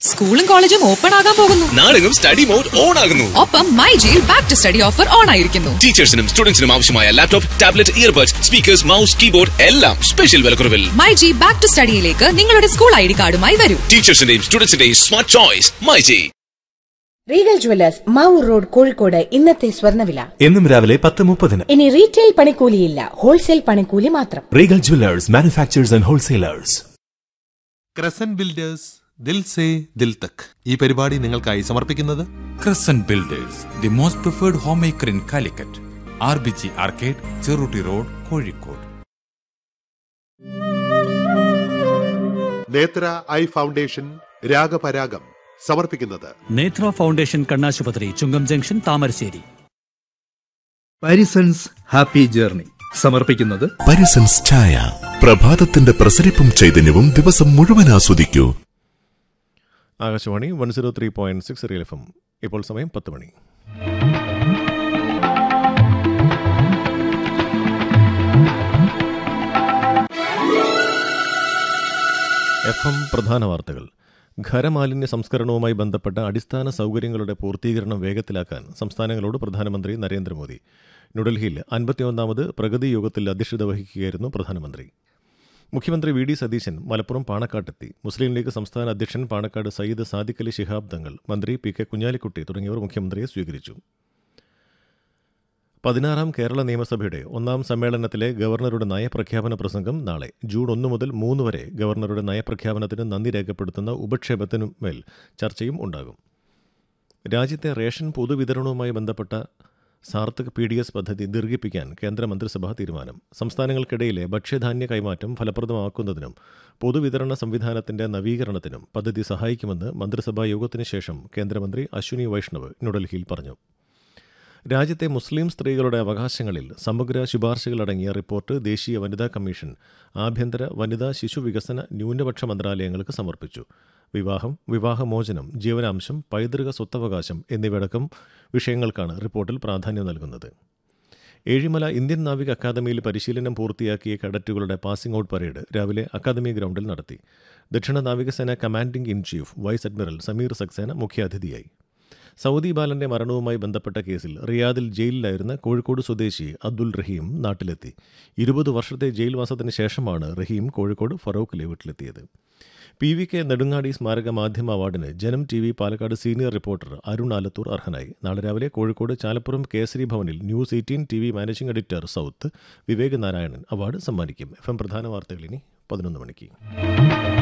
സ്കൂളും കോളേജും ഓപ്പൺ ആകാൻ പോകുന്നു നാടെങ്ങും സ്റ്റഡി മോഡ് ഓൺ ആകുന്നു ഒപ്പം മൈ ജിയിൽ back to study offer on ആയിരിക്കുന്നു ടീച്ചേഴ്സിനും സ്റ്റുഡൻസിനും ആവശ്യമായ laptop tablet earbuds speakers mouse keyboard എല്ലാം സ്പെഷ്യൽ വിലക്കുറവിൽ മൈ ജി ബാക്ക് ടു സ്റ്റഡിയിലേക്ക് നിങ്ങളുടെ സ്കൂൾ ഐ ഡി കാർഡുമായി വരൂ ടീച്ചേഴ്സിന്റെയും സ്റ്റുഡൻസിന്റെയും smart choice MyG Regal Jewellers Mavoor road Kozhikode ഇന്നത്തെ സ്വർണ്ണവില എന്നും രാവിലെ പത്ത് മുപ്പതിന് ഇനി റീറ്റെയിൽ പണിക്കൂലിയില്ല ഹോൾസെയിൽ പണിക്കൂലി മാത്രം Regal Jewellers manufacturers and wholesalers Crescent Builders Dil Se Dil Tak ഈ പരിപാടി നിങ്ങൾക്കായി സമർപ്പിക്കുന്നത് Crescent Builders, the most preferred homemaker in Calicut. RBG Arcade, Cheruti Road, Kozhikode. Nethra eye foundation Ragaparagam സമർപ്പിക്കുന്നത് നേത്ര ഫൗണ്ടേഷൻ കണ്ണാശുപത്രി Chungam junction Thamarassery Parisons happy journey സമർപ്പിക്കുന്നത് പരിസൻസ് ചായ പ്രഭാതത്തിന്റെ പ്രസരിപ്പും ചൈതന്യവും ദിവസം മുഴുവൻ ആസ്വദിക്കൂ Akashvani one zero three point six real F M ഇപ്പോൾ സമയം പത്ത് മണി എഫ് എം പ്രധാന വാർത്തകൾ ഖരമാലിന്യ സംസ്കരണവുമായി ബന്ധപ്പെട്ട അടിസ്ഥാന സൗകര്യങ്ങളുടെ പൂർത്തീകരണം വേഗത്തിലാക്കാൻ സംസ്ഥാനങ്ങളോട് പ്രധാനമന്ത്രി നരേന്ദ്രമോദി ന്യൂഡൽഹിയിൽ അൻപത്തിയൊന്നാമത് പ്രഗതി യോഗത്തിൽ അധ്യക്ഷത വഹിക്കുകയായിരുന്നു പ്രധാനമന്ത്രി മുഖ്യമന്ത്രി വി ഡി സതീശൻ മലപ്പുറം പാണക്കാട്ടെത്തി മുസ്ലിം ലീഗ് സംസ്ഥാന അധ്യക്ഷൻ പാണക്കാട് സയ്യിദ് സാദിഖ് അലി ശിഹാബ് തങ്ങൾ മന്ത്രി പി കെ കുഞ്ഞാലിക്കുട്ടി തുടങ്ങിയവർ മുഖ്യമന്ത്രിയെ സ്വീകരിച്ചു പതിനാറാം കേരള നിയമസഭയുടെ ഒന്നാം സമ്മേളനത്തിലെ ഗവർണറുടെ നയപ്രഖ്യാപന പ്രസംഗം നാളെ ജൂൺ ഒന്ന് മുതൽ മൂന്ന് വരെ ഗവർണറുടെ നയപ്രഖ്യാപനത്തിന് നന്ദി രേഖപ്പെടുത്തുന്ന ഉപക്ഷേപത്തിനു മേൽ ചർച്ചയും ഉണ്ടാകും രാജ്യത്തെ റേഷൻ പൊതുവിതരണവുമായി ബന്ധപ്പെട്ട സാർത്ഥക് പി ഡി എസ് പദ്ധതി ദീർഘിപ്പിക്കാൻ കേന്ദ്ര മന്ത്രിസഭാ തീരുമാനം സംസ്ഥാനങ്ങൾക്കിടയിലെ ഭക്ഷ്യധാന്യ കൈമാറ്റം ഫലപ്രദമാക്കുന്നതിനും പൊതുവിതരണ സംവിധാനത്തിന്റെ നവീകരണത്തിനും പദ്ധതി സഹായിക്കുമെന്ന് മന്ത്രിസഭാ യോഗത്തിന് ശേഷം കേന്ദ്രമന്ത്രി അശ്വിനി വൈഷ്ണവ് ന്യൂഡൽഹിയിൽ പറഞ്ഞു രാജ്യത്തെ മുസ്ലിം സ്ത്രീകളുടെ അവകാശങ്ങളിൽ സമഗ്ര ശുപാർശകളടങ്ങിയ റിപ്പോർട്ട് ദേശീയ വനിതാ കമ്മീഷൻ ആഭ്യന്തര വനിതാ ശിശു വികസന ന്യൂനപക്ഷ മന്ത്രാലയങ്ങൾക്ക് സമർപ്പിച്ചു വിവാഹം വിവാഹമോചനം ജീവനാംശം പൈതൃക സ്വത്തവകാശം എന്നിവയടക്കം വിഷയങ്ങൾക്കാണ് റിപ്പോർട്ടിൽ പ്രാധാന്യം നൽകുന്നത് ഏഴിമല ഇന്ത്യൻ നാവിക അക്കാദമിയിൽ പരിശീലനം പൂർത്തിയാക്കിയ കേഡറ്റുകളുടെ പാസിംഗ് ഔട്ട് പരേഡ് രാവിലെ അക്കാദമി ഗ്രൗണ്ടിൽ നടത്തി ദക്ഷിണ നാവികസേന commanding in chief vice admiral Sameer Saxena മുഖ്യാതിഥിയായി സൗദി ബാലന്റെ മരണവുമായി ബന്ധപ്പെട്ട കേസിൽ റിയാദിൽ ജയിലിലായിരുന്ന കോഴിക്കോട് സ്വദേശി അബ്ദുൽ റഹീം നാട്ടിലെത്തി ഇരുപത് വർഷത്തെ ജയിൽവാസത്തിന് ശേഷമാണ് റഹീം കോഴിക്കോട് ഫറൂഖിലെ വീട്ടിലെത്തിയത് പി വി കെ നെടുങ്ങാടി സ്മാരക മാധ്യമ അവാർഡിന് Janam T V Palakkad senior reporter Arun Alathur അർഹനായി നാളെ രാവിലെ കോഴിക്കോട് ചാലപ്പുറം കേസരി ഭവനിൽ news eighteen T V managing editor south Vivek Narayanan award സമ്മാനിക്കും എഫ് എം പ്രധാന വാർത്തകൾ ഇനി പതിനൊന്ന് മണിക്ക്